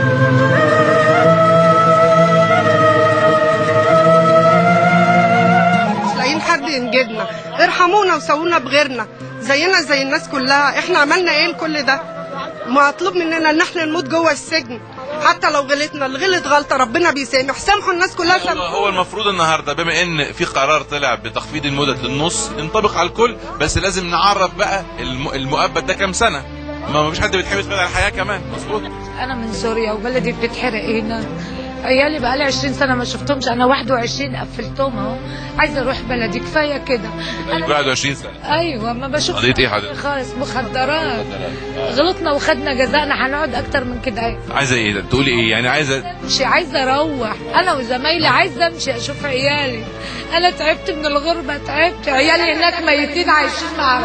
مش لاقيين حد ينجدنا ارحمونا وسوونا بغيرنا زينا زي الناس كلها احنا عملنا ايه لكل ده مطلوب مننا ان احنا نموت جوه السجن حتى لو غلطنا اللي غلط غلطه ربنا بيسامح سامحوا الناس كلها هو, سامحوا هو المفروض النهارده بما ان في قرار طلع بتخفيض المدد للنص ينطبق على الكل بس لازم نعرف بقى الم- المؤبد ده كام سنه ما ما فيش حد بيتحبس مدى الحياه كمان مظبوط انا من سوريا وبلدي بتتحرق هنا عيالي بقالي 20 سنه ما شفتهمش انا 21 قفلتهم اهو عايزه اروح بلدي كفايه كده بقى 21 سنه ايوه ما بشوف قضية ايه حضرتك؟ خالص مخدرات غلطنا وخدنا جزائنا هنقعد اكتر من كده عايزه ايه ده تقولي ايه يعني عايزه امشي عايزه اروح انا وزمايلي عايزه امشي اشوف عيالي انا تعبت من الغربه تعبت عيالي هناك ميتين عايشين مع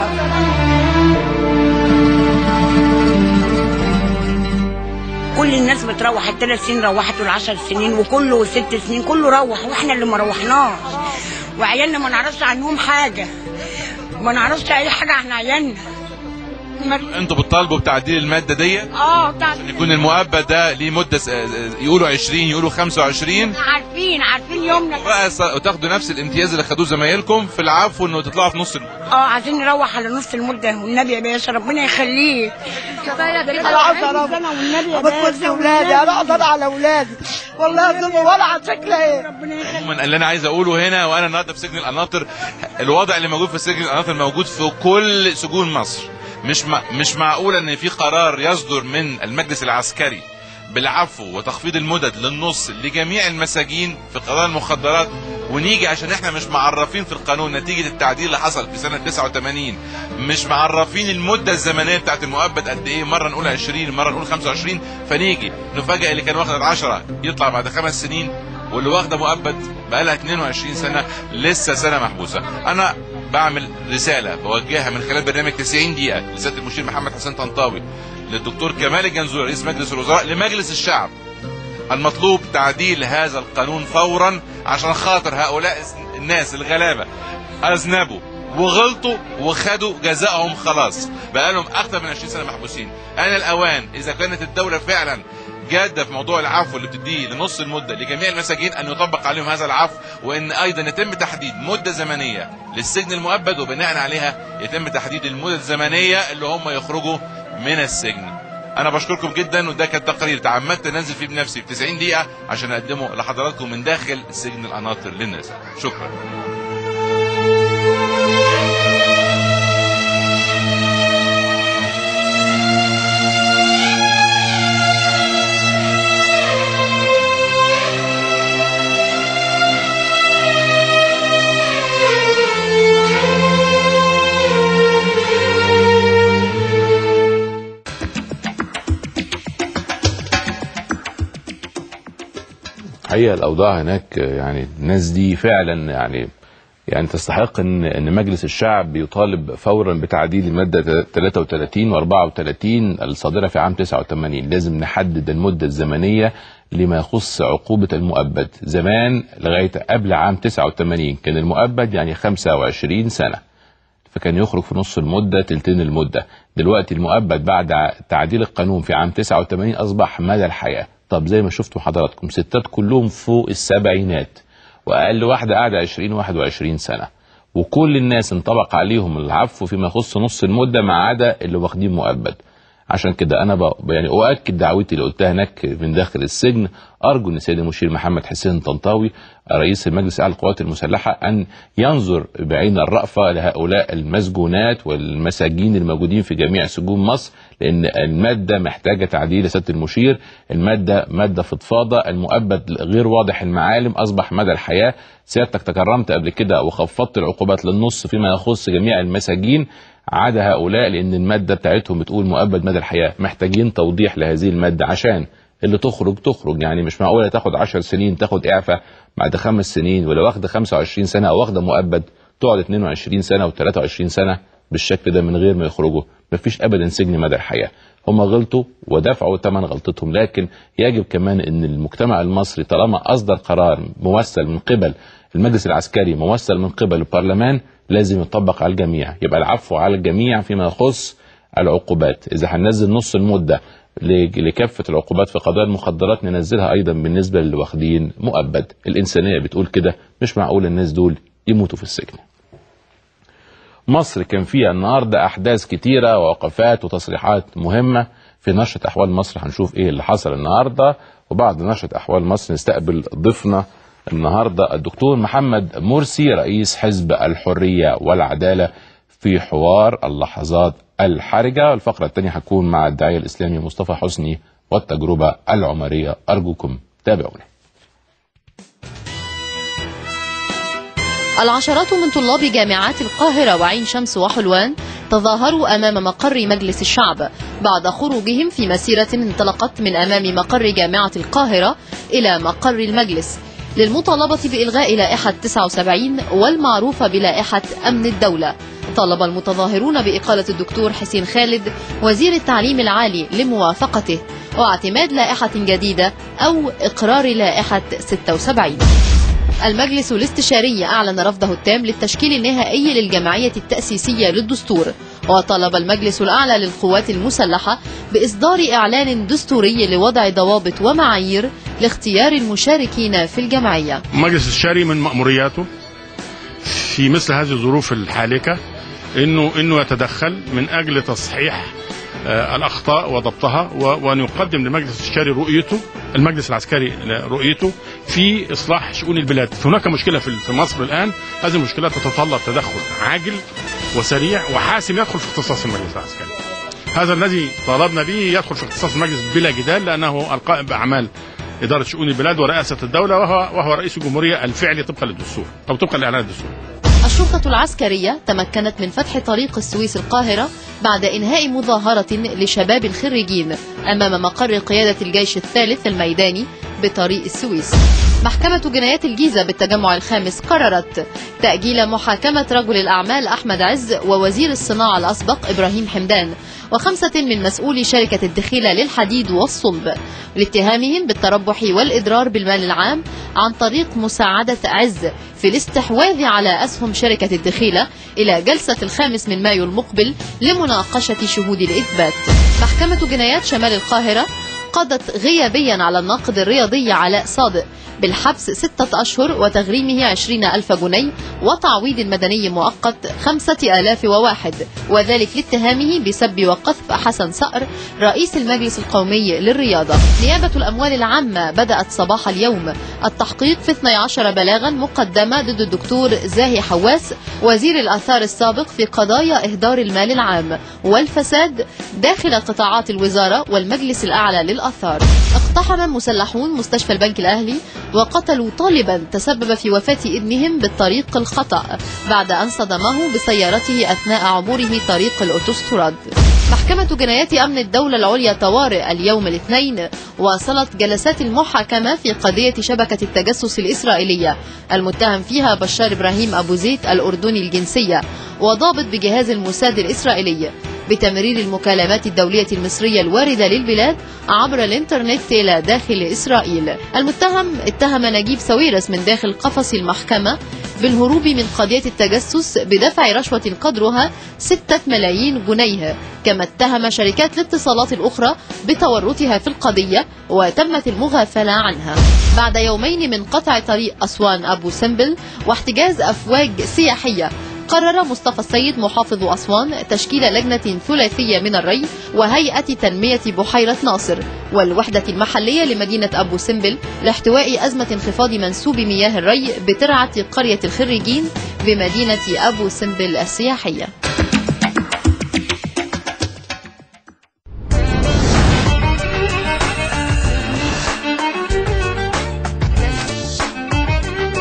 كل الناس بتروح الثلاث سنين روحت والعشر سنين وكله والست سنين كله روح واحنا اللي ما روحناش وعيالنا ما نعرفش عنهم حاجه ما نعرفش اي حاجه عن عيالنا ما- انتوا بتطالبوا بتعديل الماده ديت اه بتاع يكون المؤبد ده ليه مده س- يقولوا 20 يقولوا 25 عارفين عارفين يومنا بقى س- وتاخدوا نفس الامتياز اللي خدوه زمايلكم في العفو انه تطلعوا في نص المده اه عايزين نروح على نص المده والنبي يا باشا ربنا يخليك كفايه انا عاوزه اروح والنبي يا بس باشا اولادي انا اقدر على اولادي والله الظلم ولا على شكل ايه عموما اللي انا عايز اقوله هنا وانا النهارده في سجن القناطر الوضع اللي موجود في سجن القناطر موجود في كل سجون مصر مش ما مش معقول ان في قرار يصدر من المجلس العسكري بالعفو وتخفيض المدد للنص لجميع المساجين في قضايا المخدرات ونيجي عشان احنا مش معرفين في القانون نتيجه التعديل اللي حصل في سنه 89 مش معرفين المده الزمنيه بتاعت المؤبد قد ايه مره نقول 20 مره نقول 25 فنيجي نفاجئ اللي كان واخد 10 يطلع بعد خمس سنين واللي واخده مؤبد بقالها 22 سنه لسه سنه محبوسه انا بعمل رساله بوجهها من خلال برنامج 90 دقيقه لسياده المشير محمد حسين طنطاوي للدكتور كمال الجنزوري رئيس مجلس الوزراء لمجلس الشعب المطلوب تعديل هذا القانون فورا عشان خاطر هؤلاء الناس الغلابه اذنبوا وغلطوا وخدوا جزائهم خلاص بقى لهم اكثر من 20 سنه محبوسين انا الاوان اذا كانت الدوله فعلا جاده في موضوع العفو اللي بتديه لنص المده لجميع المساجين ان يطبق عليهم هذا العفو وان ايضا يتم تحديد مده زمنيه للسجن المؤبد وبناء عليها يتم تحديد المده الزمنيه اللي هم يخرجوا من السجن انا بشكركم جدا وده كان تقرير تعمدت انزل فيه بنفسي في 90 دقيقه عشان اقدمه لحضراتكم من داخل سجن القناطر للنساء شكرا الحقيقه الاوضاع هناك يعني الناس دي فعلا يعني يعني تستحق ان ان مجلس الشعب يطالب فورا بتعديل الماده 33 و34 الصادره في عام 89 لازم نحدد المده الزمنيه لما يخص عقوبه المؤبد زمان لغايه قبل عام 89 كان المؤبد يعني 25 سنه فكان يخرج في نص المدة تلتين المدة دلوقتي المؤبد بعد تعديل القانون في عام 89 أصبح مدى الحياة طب زي ما شفتوا حضراتكم ستات كلهم فوق السبعينات وأقل واحدة قاعدة 20 21 سنة وكل الناس انطبق عليهم العفو فيما يخص نص المدة ما عدا اللي واخدين مؤبد عشان كده انا ب... يعني اؤكد دعوتي اللي قلتها هناك من داخل السجن ارجو ان السيد المشير محمد حسين طنطاوي رئيس المجلس الاعلى للقوات المسلحه ان ينظر بعين الرأفه لهؤلاء المسجونات والمساجين الموجودين في جميع سجون مصر لان الماده محتاجه تعديل يا سياده المشير الماده ماده فضفاضه المؤبد غير واضح المعالم اصبح مدى الحياه سيادتك تكرمت قبل كده وخفضت العقوبات للنص فيما يخص جميع المساجين عدا هؤلاء لان الماده بتاعتهم بتقول مؤبد مدى الحياه محتاجين توضيح لهذه الماده عشان اللي تخرج تخرج يعني مش معقوله تاخد 10 سنين تاخد اعفاء بعد خمس سنين ولو واخده 25 سنه او واخده مؤبد تقعد 22 سنه و23 سنه بالشكل ده من غير ما يخرجوا مفيش ابدا سجن مدى الحياه هم غلطوا ودفعوا ثمن غلطتهم لكن يجب كمان ان المجتمع المصري طالما اصدر قرار ممثل من قبل المجلس العسكري ممثل من قبل البرلمان لازم يطبق على الجميع يبقى العفو على الجميع فيما يخص العقوبات اذا هننزل نص المده ل- لكافه العقوبات في قضايا المخدرات ننزلها ايضا بالنسبه للي واخدين مؤبد الانسانيه بتقول كده مش معقول الناس دول يموتوا في السجن مصر كان فيها النهارده احداث كتيره ووقفات وتصريحات مهمه في نشره احوال مصر هنشوف ايه اللي حصل النهارده وبعد نشره احوال مصر نستقبل ضيفنا النهارده الدكتور محمد مرسي رئيس حزب الحريه والعداله في حوار اللحظات الحرجه الفقره الثانيه هتكون مع الداعيه الاسلامي مصطفى حسني والتجربه العمريه ارجوكم تابعونا العشرات من طلاب جامعات القاهرة وعين شمس وحلوان تظاهروا أمام مقر مجلس الشعب بعد خروجهم في مسيرة انطلقت من أمام مقر جامعة القاهرة إلى مقر المجلس للمطالبة بإلغاء لائحة 79 والمعروفة بلائحة أمن الدولة طالب المتظاهرون بإقالة الدكتور حسين خالد وزير التعليم العالي لموافقته واعتماد لائحة جديدة أو إقرار لائحة 76 المجلس الاستشاري أعلن رفضه التام للتشكيل النهائي للجمعية التأسيسية للدستور وطلب المجلس الأعلى للقوات المسلحة بإصدار إعلان دستوري لوضع ضوابط ومعايير لاختيار المشاركين في الجمعية مجلس الشاري من مأمورياته في مثل هذه الظروف الحالكة انه انه يتدخل من اجل تصحيح آه، الاخطاء وضبطها و- وان يقدم للمجلس الشاري رؤيته المجلس العسكري رؤيته في اصلاح شؤون البلاد هناك مشكله في في مصر الان هذه المشكله تتطلب تدخل عاجل وسريع وحاسم يدخل في اختصاص المجلس العسكري هذا الذي طالبنا به يدخل في اختصاص المجلس بلا جدال لانه القائم باعمال اداره شؤون البلاد ورئاسه الدوله وهو وهو رئيس الجمهوريه الفعلي طبقا للدستور او طبقا لاعلان الدستور الشرطة العسكرية تمكنت من فتح طريق السويس القاهرة بعد إنهاء مظاهرة لشباب الخريجين أمام مقر قيادة الجيش الثالث الميداني بطريق السويس محكمة جنايات الجيزة بالتجمع الخامس قررت تأجيل محاكمة رجل الأعمال أحمد عز ووزير الصناعة الأسبق إبراهيم حمدان وخمسة من مسؤولي شركة الدخيلة للحديد والصلب لاتهامهم بالتربح والإضرار بالمال العام عن طريق مساعدة عز في الاستحواذ على أسهم شركة الدخيلة إلى جلسة الخامس من مايو المقبل لمناقشة شهود الإثبات محكمة جنايات شمال القاهرة قضت غيابيا على الناقد الرياضي علاء صادق بالحبس ستة أشهر وتغريمه عشرين ألف جنيه وتعويض مدني مؤقت خمسة آلاف وواحد وذلك لاتهامه بسب وقذف حسن صقر رئيس المجلس القومي للرياضة نيابة الأموال العامة بدأت صباح اليوم التحقيق في 12 بلاغا مقدمة ضد الدكتور زاهي حواس وزير الآثار السابق في قضايا إهدار المال العام والفساد داخل قطاعات الوزارة والمجلس الأعلى للآثار اقتحم مسلحون مستشفى البنك الأهلي وقتلوا طالبا تسبب في وفاة ابنهم بالطريق الخطأ بعد أن صدمه بسيارته أثناء عبوره طريق الأوتوستراد محكمة جنايات أمن الدولة العليا طوارئ اليوم الاثنين واصلت جلسات المحاكمة في قضية شبكة التجسس الإسرائيلية المتهم فيها بشار إبراهيم أبو زيد الأردني الجنسية وضابط بجهاز الموساد الإسرائيلي بتمرير المكالمات الدولية المصرية الواردة للبلاد عبر الإنترنت إلى داخل إسرائيل المتهم اتهم نجيب ساويرس من داخل قفص المحكمة بالهروب من قضية التجسس بدفع رشوة قدرها 6 ملايين جنيه كما اتهم شركات الاتصالات الأخرى بتورطها في القضية وتمت المغافلة عنها بعد يومين من قطع طريق أسوان أبو سمبل واحتجاز أفواج سياحية قرر مصطفى السيد محافظ أسوان تشكيل لجنة ثلاثية من الري وهيئة تنمية بحيرة ناصر والوحدة المحلية لمدينة أبو سمبل لاحتواء أزمة انخفاض منسوب مياه الري بترعة قرية الخريجين بمدينة أبو سمبل السياحية